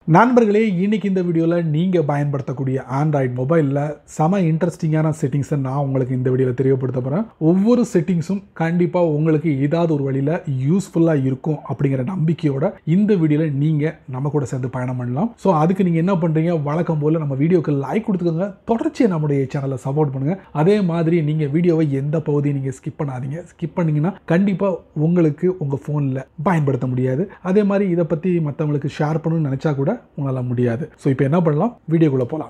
நண்பர்களே இன்னைக்கு இந்த வீடியோவில் நீங்கள் பயன்படுத்தக்கூடிய ஆண்ட்ராய்டு மொபைலில் செம இன்ட்ரெஸ்டிங்கான செட்டிங்ஸை நான் உங்களுக்கு இந்த வீடியோவில் தெரியப்படுத்த போகிறேன் ஒவ்வொரு செட்டிங்ஸும் கண்டிப்பாக உங்களுக்கு ஏதாவது ஒரு வழியில் யூஸ்ஃபுல்லாக இருக்கும் அப்படிங்கிற நம்பிக்கையோட இந்த வீடியோவில் நீங்கள் நம்ம கூட சேர்ந்து பயணம் பண்ணலாம் ஸோ அதுக்கு நீங்கள் என்ன பண்ணுறீங்க வழக்கம் போல் நம்ம வீடியோக்கு லைக் கொடுத்துக்கோங்க தொடர்ச்சியாக நம்முடைய சேனலை சப்போர்ட் பண்ணுங்கள் அதே மாதிரி நீங்கள் வீடியோவை எந்த பகுதியும் நீங்கள் ஸ்கிப் பண்ணாதீங்க ஸ்கிப் பண்ணீங்கன்னா கண்டிப்பாக உங்களுக்கு உங்கள் ஃபோனில் பயன்படுத்த முடியாது அதே மாதிரி இதை பற்றி மற்றவங்களுக்கு ஷேர் பண்ணணும்னு நினச்சா கூட உங்களால் முடியாது ஸோ இப்போ என்ன பண்ணலாம் வீடியோக்குள்ளே போகலாம்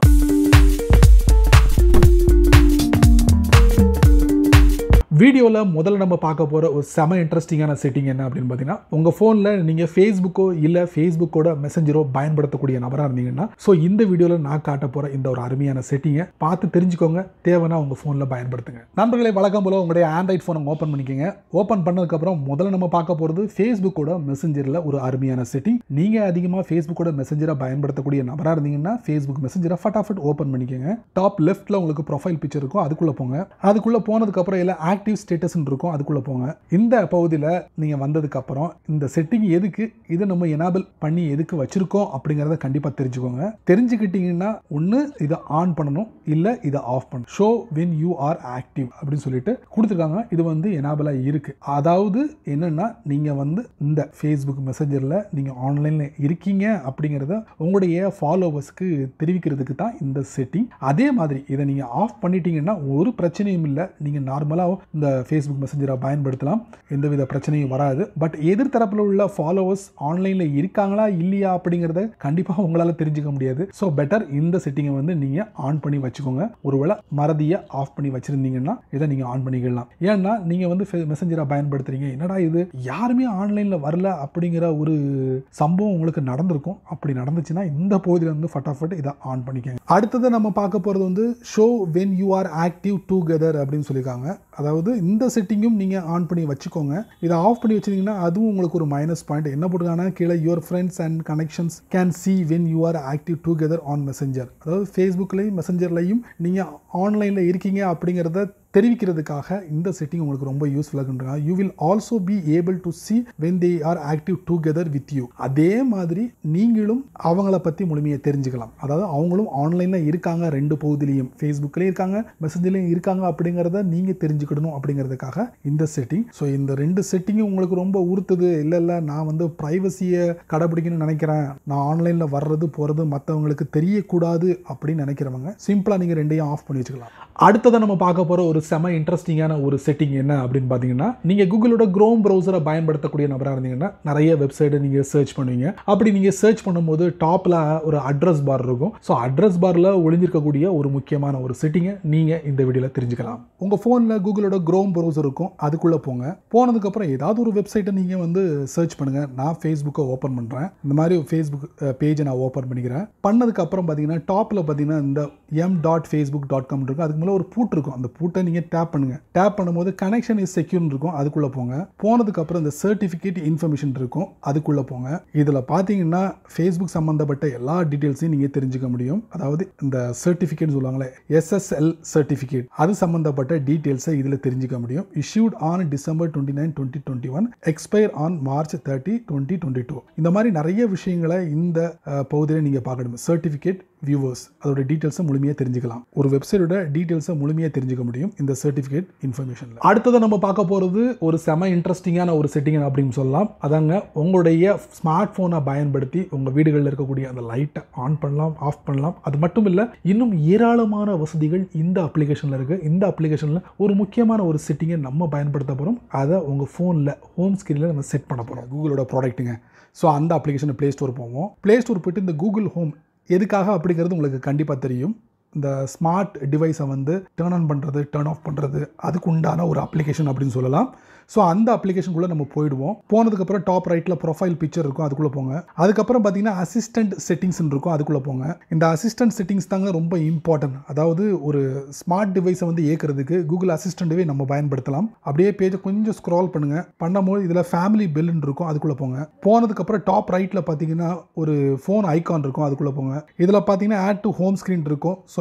வீடியோவில் முதல்ல நம்ம பார்க்க போகிற ஒரு செம இன்ட்ரெஸ்டிங்கான செட்டிங் என்ன அப்படின்னு பார்த்தீங்கன்னா உங்கள் ஃபோனில் நீங்கள் ஃபேஸ்புக்கோ இல்லை ஃபேஸ்புக்கோட மெசஞ்சரோ பயன்படுத்தக்கூடிய நபராக இருந்தீங்கன்னா ஸோ இந்த வீடியோவில் நான் காட்ட போகிற இந்த ஒரு அருமையான செட்டிங்கை பார்த்து தெரிஞ்சுக்கோங்க தேவைன்னா உங்கள் ஃபோனில் பயன்படுத்துங்க நண்பர்களை வழக்கம் போல் உங்களுடைய ஆண்ட்ராய்ட் ஃபோனை ஓப்பன் பண்ணிக்கோங்க ஓப்பன் பண்ணதுக்கப்புறம் முதல்ல நம்ம பார்க்க போகிறது ஃபேஸ்புக்கோட மெசஞ்சரில் ஒரு அருமையான செட்டிங் நீங்கள் அதிகமாக ஃபேஸ்புக்கோட மெசஞ்சரை பயன்படுத்தக்கூடிய நபராக இருந்தீங்கன்னா ஃபேஸ்புக் மெசஞ்சரை ஃபட்டாஃபட் ஓப்பன் பண்ணிக்கோங்க டாப் லெஃப்ட்டில் உங்களுக்கு ப்ரொஃபைல் பிக்சர் இருக்கும் அதுக்குள்ளே போங்க அதுக்குள்ளே போனதுக்கப்புறம் இல்லை ஆக்டிவ் ஸ்டேட்டஸ்ன்னு இருக்கும் அதுக்குள்ளே போங்க இந்த பகுதியில் நீங்கள் வந்ததுக்கப்புறம் இந்த செட்டிங் எதுக்கு இதை நம்ம எனேபிள் பண்ணி எதுக்கு வச்சுருக்கோம் அப்படிங்கிறத கண்டிப்பாக தெரிஞ்சுக்கோங்க தெரிஞ்சுக்கிட்டிங்கன்னா ஒன்று இதை ஆன் பண்ணணும் இல்லை இதை ஆஃப் பண்ணணும் show when you are active அப்படின்னு சொல்லிட்டு கொடுத்துருக்காங்க இது வந்து எனேபிளாக இருக்குது அதாவது என்னென்னா நீங்கள் வந்து இந்த ஃபேஸ்புக் மெசஞ்சரில் நீங்கள் ஆன்லைனில் இருக்கீங்க அப்படிங்கிறத உங்களுடைய ஃபாலோவர்ஸ்க்கு தெரிவிக்கிறதுக்கு தான் இந்த செட்டிங் அதே மாதிரி இதை நீங்கள் ஆஃப் பண்ணிட்டீங்கன்னா ஒரு பிரச்சனையும் இல்லை நீங்கள் நார்மலாக இந்த ஃபேஸ்புக் மெசஞ்சரை பயன்படுத்தலாம் எந்தவித பிரச்சனையும் வராது பட் எதிர்த்தரப்பில் உள்ள ஃபாலோவர்ஸ் ஆன்லைனில் இருக்காங்களா இல்லையா அப்படிங்கிறத கண்டிப்பாக உங்களால் தெரிஞ்சுக்க முடியாது ஸோ பெட்டர் இந்த செட்டிங்கை வந்து நீங்கள் ஆன் பண்ணி வச்சுக்கோங்க ஒருவேளை மறதியை ஆஃப் பண்ணி வச்சுருந்தீங்கன்னா இதை நீங்கள் ஆன் பண்ணிக்கலாம் ஏன்னா நீங்கள் வந்து மெசஞ்சரை பயன்படுத்துறீங்க என்னடா இது யாருமே ஆன்லைனில் வரல அப்படிங்கிற ஒரு சம்பவம் உங்களுக்கு நடந்திருக்கும் அப்படி நடந்துச்சுன்னா இந்த பகுதியில் வந்து ஃபட்டாஃபட் இதை ஆன் பண்ணிக்கோங்க அடுத்தது நம்ம பார்க்க போகிறது வந்து show when you are active together அப்படின்னு சொல்லியிருக்காங்க அதாவது இந்த செட்டிங்கும் நீங்கள் ஆன் பண்ணி வச்சுக்கோங்க இதை ஆஃப் பண்ணி வச்சிருந்தீங்கன்னா அதுவும் உங்களுக்கு ஒரு மைனஸ் பாயிண்ட் என்ன போட்டுருக்காங்கன்னா கீழே your friends and connections can see when you are active together on messenger அதாவது ஃபேஸ்புக்லேயும் மெசஞ்சர்லையும் நீங்கள் ஆன்லைனில் இருக்கீங்க அப்படிங்கிறத தெரிவிக்கிறதுக்காக இந்த செட்டிங் உங்களுக்கு ரொம்ப யூஸ்ஃபுல்லாக இருக்காங்க you will also be able to see when they are active together with you அதே மாதிரி நீங்களும் அவங்கள பற்றி முழுமையை தெரிஞ்சுக்கலாம் அதாவது அவங்களும் ஆன்லைனில் இருக்காங்க ரெண்டு பகுதியிலையும் ஃபேஸ்புக்லேயும் இருக்காங்க மெசஞ்சர்லேயும் இருக்காங்க அப்படிங்கிறத நீங்கள் தெரிஞ்சுக்கிடணும் அப்படிங்கிறதுக்காக இந்த செட்டிங் ஸோ இந்த ரெண்டு செட்டிங்கும் உங்களுக்கு ரொம்ப உறுத்துது இல்லை இல்லை நான் வந்து ப்ரைவசியை கடைபிடிக்கணும்னு நினைக்கிறேன் நான் ஆன்லைனில் வர்றது போகிறது மற்றவங்களுக்கு தெரியக்கூடாது அப்படின்னு நினைக்கிறவங்க சிம்பிளாக நீங்கள் ரெண்டையும் ஆஃப் பண்ணி வச்சுக்கலாம் அடுத்ததை நம்ம பார்க்க போகிற ஒரு செம இன்ட்ரெஸ்டிங்கான ஒரு செட்டிங் என்ன அப்படின்னு பார்த்தீங்கன்னா நீங்கள் கூகுளோட க்ரோம் ப்ரௌசரை பயன்படுத்தக்கூடிய நபராக இருந்தீங்கன்னா நிறைய வெப்சைட்டை நீங்கள் சர்ச் பண்ணுவீங்க அப்படி நீங்கள் சர்ச் பண்ணும்போது டாப்பில் ஒரு அட்ரஸ் பார் இருக்கும் ஸோ அட்ரஸ் பாரில் ஒளிஞ்சிருக்கக்கூடிய ஒரு முக்கியமான ஒரு செட்டிங்கை நீங்கள் இந்த வீடியோவில் தெரிஞ்சுக்கலாம் உங்கள் ஃபோனில் கூகுளோட க்ரோம் ப்ரௌசர் இருக்கும் அதுக்குள்ளே போங்க போனதுக்கப்புறம் ஏதாவது ஒரு வெப்சைட்டை நீங்கள் வந்து சர்ச் பண்ணுங்கள் நான் ஃபேஸ்புக்கை ஓப்பன் பண்ணுறேன் இந்த மாதிரி ஃபேஸ்புக் பேஜை நான் ஓப்பன் பண்ணிக்கிறேன் பண்ணதுக்கப்புறம் பார்த்தீங்கன்னா டாப்பில் பார்த்தீங்கன்னா இந்த M dot Facebook dot com இருக்கும் அதுக்கு மேலே ஒரு பூட் இருக்கும் அந்த பூட்டை நீங்கள் டேப் பண்ணுங்கள் டேப் பண்ணும்போது கனெக்ஷன் இஸ் செக்யூர்னு இருக்கும் அதுக்குள்ளே போங்க போனதுக்கப்புறம் இந்த சர்டிஃபிகேட் இன்ஃபர்மேஷன் இருக்கும் அதுக்குள்ளே போங்க இதில் பார்த்தீங்கன்னா ஃபேஸ்புக் சம்மந்தப்பட்ட எல்லா டீட்டெயில்ஸையும் நீங்கள் தெரிஞ்சுக்க முடியும் அதாவது இந்த சர்டிஃபிகேட் சொல்லுவாங்களே எஸ்எஸ்எல் சர்டிஃபிகேட் அது சம்மந்தப்பட்ட டீட்டெயில்ஸை இதில் தெரிஞ்சுக்க முடியும் issued on December twenty nine twenty twenty one expire on March thirty twenty twenty two இந்த மாதிரி நிறைய விஷயங்களை இந்த பகுதியில் நீங்கள் பார்க்கணும் சர்டிஃபிகேட் வியூவர்ஸ் அதோட டீட்டெயில்ஸை முழுமையாக தெரிஞ்சுக்கலாம் ஒரு வெப்சைட்டோட டீட்டெயில்ஸை முழுமையாக தெரிஞ்சுக்க முடியும் இந்த சர்டிஃபிகேட் இன்ஃபர்மேஷனில் அடுத்ததை நம்ம பார்க்க போகிறது ஒரு செம இன்ட்ரெஸ்டிங்கான ஒரு செட்டிங் அப்படின்னு சொல்லலாம் அதாங்க உங்களுடைய ஸ்மார்ட் ஃபோனை பயன்படுத்தி உங்கள் வீடுகளில் இருக்கக்கூடிய அந்த லைட்டை ஆன் பண்ணலாம் ஆஃப் பண்ணலாம் அது மட்டும் இல்லை இன்னும் ஏராளமான வசதிகள் இந்த அப்ளிகேஷனில் இருக்குது இந்த அப்ளிகேஷனில் ஒரு முக்கியமான ஒரு செட்டிங்கை நம்ம பயன்படுத்த போகிறோம் அதை உங்கள் ஃபோனில் ஹோம் ஸ்க்ரீனில் நம்ம செட் பண்ண போகிறோம் கூகுளோட ப்ராடக்ட்டுங்க ஸோ அந்த அப்ளிகேஷனை ப்ளே ஸ்டோர் போவோம் ப்ளே ஸ்டோர் போயிட்டு இந்த கூகுள் ஹோம் எதுக்காக அப்படிங்கிறது உங்களுக்கு கண்டிப்பாக தெரியும் இந்த ஸ்மார்ட் டிவைஸை வந்து டேர்ன் ஆன் பண்ணுறது டேர்ன் ஆஃப் பண்ணுறது அதுக்கு உண்டான ஒரு அப்ளிகேஷன் அப்படின்னு சொல்லலாம் ஸோ அந்த அப்ளிகேஷனுக்குள்ளே நம்ம போயிடுவோம் போனதுக்கப்புறம் டாப் ரைட்டில் ப்ரொஃபைல் பிக்சர் இருக்கும் அதுக்குள்ளே போங்க அதுக்கப்புறம் பார்த்தீங்கன்னா அசிஸ்டன்ட் செட்டிங்ஸ் இருக்கும் அதுக்குள்ளே போங்க இந்த அசிஸ்டன்ட் செட்டிங்ஸ் தாங்க ரொம்ப இம்பார்ட்டன்ட் அதாவது ஒரு ஸ்மார்ட் டிவைஸை வந்து ஏற்கிறதுக்கு கூகுள் அசிஸ்டண்ட்டவே நம்ம பயன்படுத்தலாம் அப்படியே பேஜை கொஞ்சம் ஸ்க்ரால் பண்ணுங்கள் பண்ணும்போது இதில் ஃபேமிலி பில்லுன்னு இருக்கும் அதுக்குள்ளே போங்க போனதுக்கப்புறம் டாப் ரைட்டில் பார்த்தீங்கன்னா ஒரு ஃபோன் ஐகான் இருக்கும் அதுக்குள்ளே போங்க இதில் பார்த்தீங்கன்னா ஆட் டு ஹோம் ஸ்க்ரீன் இருக்கும் ஸோ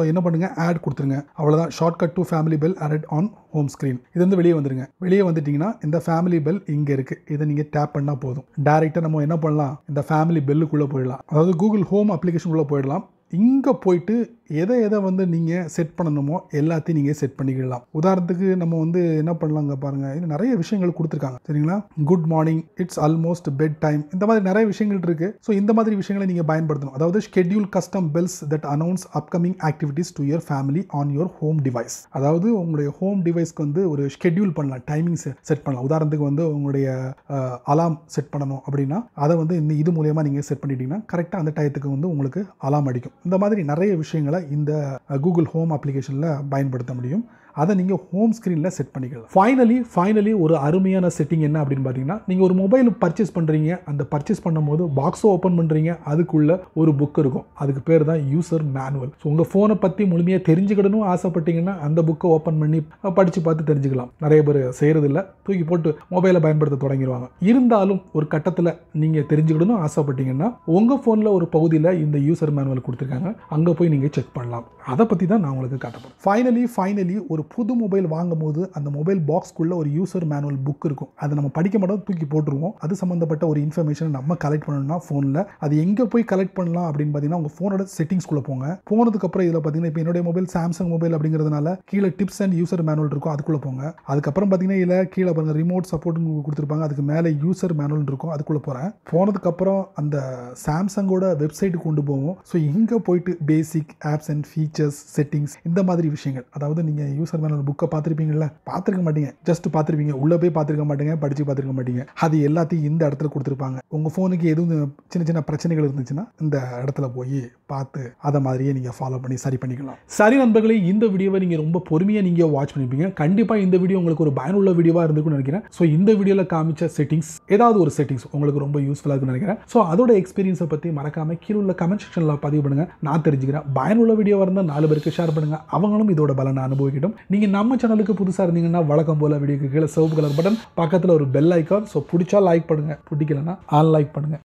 என்ன பண்ணுங்க ஆட் கொடுத்துருங்க அவ்வளோதான் shortcut to family bell add on home screen இது வந்து வெளியே வந்துருங்க வெளியே வந்துட்டீங்கன்னா இந்த ஃபேமிலி பெல் இங்கே இருக்குது இதை நீங்கள் டேப் பண்ணால் போதும் டேரெக்டாக நம்ம என்ன பண்ணலாம் இந்த ஃபேமிலி பெல்லுக்குள்ளே போயிடலாம் அதாவது கூகுள் ஹோம் அப்ளிகேஷனுக்குள்ளே போயிடலாம் இங்கே போயிட்டு எதை எதை வந்து நீங்கள் செட் பண்ணணுமோ எல்லாத்தையும் நீங்கள் செட் பண்ணிக்கலாம் உதாரணத்துக்கு நம்ம வந்து என்ன பண்ணலாங்க பாருங்கள் இது நிறைய விஷயங்கள் கொடுத்துருக்காங்க சரிங்களா good morning it's almost bed time இந்த மாதிரி நிறைய விஷயங்கள் இருக்குது ஸோ இந்த மாதிரி விஷயங்களை நீங்கள் பயன்படுத்தணும் அதாவது schedule custom bells that announce upcoming activities to your family on your home device அதாவது உங்களுடைய ஹோம் டிவைஸ்க்கு வந்து ஒரு ஷெட்யூல் பண்ணலாம் டைமிங் செட் பண்ணலாம் உதாரணத்துக்கு வந்து உங்களுடைய அலாம் செட் பண்ணணும் அப்படின்னா அதை வந்து இந்த இது மூலயமா நீங்கள் செட் பண்ணிட்டீங்கன்னா கரெக்டாக அந்த டயத்துக்கு வந்து உங்களுக்கு அலாம் அடிக்கும் இந்த மாதிரி நிறைய விஷயங்களை இந்த கூகுள் ஹோம் அப்ளிகேஷனில் பயன்படுத்த முடியும் அதை நீங்கள் ஹோம் ஸ்க்ரீனில் செட் பண்ணிக்கலாம் ஃபைனலி ஃபைனலி ஒரு அருமையான செட்டிங் என்ன அப்படின்னு பார்த்தீங்கன்னா நீங்கள் ஒரு மொபைல் பர்ச்சேஸ் பண்ணுறீங்க அந்த பர்ச்சேஸ் பண்ணும்போது பாக்ஸை ஓப்பன் பண்ணுறீங்க அதுக்குள்ள ஒரு புக் இருக்கும் அதுக்கு பேர் தான் யூசர் மேனுவல் ஸோ உங்கள் ஃபோனை பற்றி முழுமையாக தெரிஞ்சுக்கிடணும் ஆசைப்பட்டீங்கன்னா அந்த புக்கை ஓப்பன் பண்ணி படித்து பார்த்து தெரிஞ்சுக்கலாம் நிறைய பேர் செய்கிறதில்ல தூக்கி போட்டு மொபைலை பயன்படுத்த தொடங்கிடுவாங்க இருந்தாலும் ஒரு கட்டத்தில் நீங்கள் தெரிஞ்சுக்கிடணும் ஆசைப்பட்டீங்கன்னா உங்கள் ஃபோனில் ஒரு பகுதியில் இந்த யூசர் மேனுவல் கொடுத்துருக்காங்க அங்கே போய் நீங்கள் செக் பண்ணலாம் அதை பற்றி தான் நான் உங்களுக்கு காட்டப்படும் ஃபைனலி ஃபைனலி ஒரு புது மொபைல் வாங்கும் போது அந்த மொபைல் பாக்ஸ்க்குள்ள ஒரு யூசர் மேனுவல் புக் இருக்கும் அதை நம்ம படிக்க மாட்டோம் தூக்கி போட்டுருவோம் அது சம்மந்தப்பட்ட ஒரு இன்ஃபர்மேஷன் நம்ம கலெக்ட் பண்ணணும்னா ஃபோனில் அது எங்கே போய் கலெக்ட் பண்ணலாம் அப்படின்னு பார்த்தீங்கன்னா உங்கள் ஃபோனோட செட்டிங்ஸ்குள்ளே போங்க போனதுக்கப்புறம் இதில் பார்த்தீங்கன்னா இப்போ என்னுடைய மொபைல் சாம்சங் மொபைல் அப்படிங்கிறதுனால கீழே டிப்ஸ் அண்ட் யூசர் மேனுவல் இருக்கும் அதுக்குள்ளே போங்க அதுக்கப்புறம் பார்த்தீங்கன்னா இதில் கீழே பாருங்க ரிமோட் சப்போர்ட் கொடுத்துருப்பாங்க அதுக்கு மேலே யூசர் மேனுவல் இருக்கும் அதுக்குள்ளே போகிறேன் போனதுக்கப்புறம் அந்த சாம்சங்கோட வெப்சைட்டு கொண்டு போவோம் ஸோ இங்கே போயிட்டு basic apps and features settings இந்த மாதிரி விஷயங்கள் அதாவது நீங்கள் யூசர் மேனுவல் புக்கை பார்த்துருப்பீங்கல்ல பார்த்துருக்க மாட்டீங்க ஜஸ்ட் பார்த்துருப்பீங்க உள்ளே போய் பார்த்துருக்க மாட்டீங்க படித்து பார்த்துருக்க மாட்டீங்க அது எல்லாத்தையும் இந்த இடத்துல கொடுத்துருப்பாங்க உங்கள் ஃபோனுக்கு எதுவும் சின்ன சின்ன பிரச்சனைகள் இருந்துச்சுன்னா இந்த இடத்துல போய் பார்த்து அதை மாதிரியே நீங்கள் ஃபாலோ பண்ணி சரி பண்ணிக்கலாம் சரி நண்பர்களே இந்த வீடியோவை நீங்கள் ரொம்ப பொறுமையாக நீங்கள் வாட்ச் பண்ணிருப்பீங்க கண்டிப்பாக இந்த வீடியோ உங்களுக்கு ஒரு பயனுள்ள வீடியோவாக இருந்திருக்கும்னு நினைக்கிறேன் ஸோ இந்த வீடியோவில் காமிச்ச செட்டிங்ஸ் ஏதாவது ஒரு செட்டிங்ஸ் உங்களுக்கு ரொம்ப யூஸ்ஃபுல்லாக இருக்குன்னு நினைக்கிறேன் ஸோ அதோட எக்ஸ்பீரியன்ஸை பற்றி மறக்காம கீழே உள்ள கமெண்ட் செக்ஷனில் பதிவு பண்ணுங்க நான் தெரிஞ்சுக்கிறேன் பயனுள்ள வீடியோவாக இருந்தால் நாலு பேருக்கு ஷேர் பண்ணுங்க அவங்களும் இதோட பலனை அனுபவிக்கட்டும் நீங்கள் நம்ம சேனலுக்கு புதுசாக இருந்தீங்கன்னா வழக்கம் போல வீடியோக்கு கீழே சிவப்பு கலர் பட்டன் பக்கத்தில் ஒரு பெல் ஐக்கான் ஸோ பிடிச்சா லைக் பண்ணுங்க பிடிக்கலன்னா ஆன் லைக் பண்ணுங்க